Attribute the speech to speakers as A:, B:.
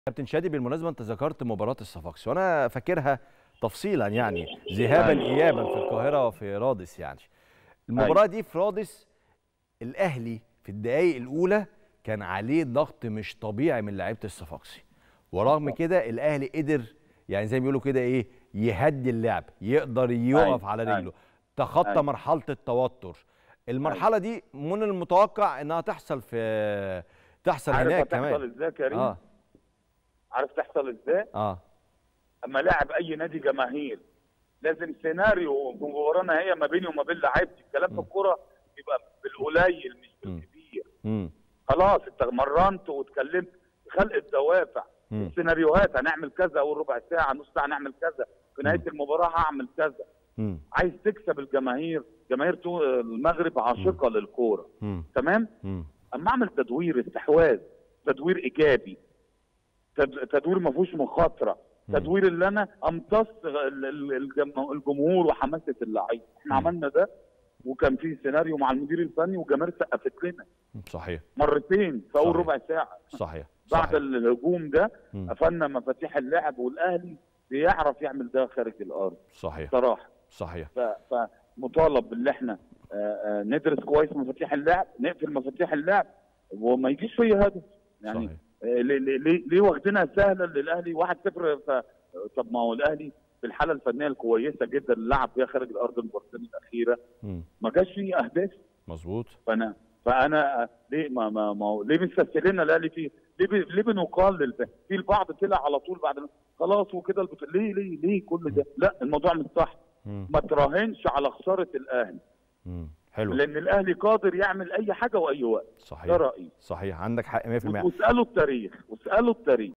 A: كابتن شادي بالمناسبه انت ذكرت مباراه الصفاقسي وانا فاكرها تفصيلا يعني ذهابا ايابا في القاهره وفي رادس يعني المباراه دي في رادس الاهلي في الدقائق الاولى كان عليه ضغط مش طبيعي من لعيبه الصفاقسي ورغم كده الاهلي قدر يعني زي ما بيقولوا كده ايه يهدي اللعب يقدر يقف
B: أيوة،
A: على
B: أيوة.
A: رجله تخطى
B: أيوة.
A: مرحله التوتر المرحله دي من المتوقع انها تحصل في تحصل
B: عارف
A: هناك
B: هتحصل
A: كمان
B: ازاي يا كريم؟
A: اه
B: عارف تحصل ازاي؟
A: اه
B: اما لاعب اي نادي جماهير لازم سيناريو مباراه نهائيه ما بيني وما بين لعيبتي الكلام في
A: م.
B: الكوره بيبقى بالقليل مش
A: م.
B: بالكبير
A: امم
B: خلاص انت مرنت واتكلمت خلق الدوافع
A: مم.
B: السيناريوهات هنعمل كذا اول ربع ساعه نص ساعه نعمل كذا في نهايه المباراه هعمل كذا
A: امم
B: عايز تكسب الجماهير جماهير تو- المغرب عاشقه للكوره
A: امم
B: تمام
A: امم
B: اما اعمل تدوير استحواذ تدوير ايجابي تد- تدوير ما فيهوش مخاطره
A: مم.
B: تدوير اللي انا امتص ال- ال- الجم- الجمهور وحماسه اللعيبه احنا
A: مم.
B: عملنا ده وكان في سيناريو مع المدير الفني والجماهير سقفت لنا
A: صحيح
B: مرتين في اول
A: صحيح.
B: ربع ساعه
A: صحيح
B: بعد
A: صحيح
B: الهجوم ده
A: مم.
B: قفلنا مفاتيح اللعب والاهلي بيعرف يعمل ده خارج الارض
A: صحيح
B: صراحه
A: صحيح
B: ف- فمطالب باللي احنا آه، آه، ندرس كويس مفاتيح اللعب نقفل مفاتيح اللعب وما يجيش فيا هدف يعني
A: صحيح
B: آه، ليه ليه- ليه ليه واخدينها سهله للاهلي 1-0 ف- طب ما هو الاهلي في الحاله الفنيه الكويسه جدا اللي لعب فيها خارج الارض المباراتين الاخيره
A: مم.
B: ما جاش فيه اهداف
A: مظبوط
B: فانا فانا ليه ما ما, ما هو- ليه مستسهلين الاهلي فيه؟ ليه بي- ليه بنقلل ده؟ في البعض طلع على طول بعد ما- خلاص وكده البط- ليه ليه ليه كل ده؟ لا الموضوع مش صح
A: مم.
B: ما تراهنش على خساره الاهلي
A: مم. حلو
B: لان الاهلي قادر يعمل اي حاجه واي وقت ده
A: صحيح
B: رايي
A: صحيح عندك حق 100%
B: واسالوا التاريخ واسالوا التاريخ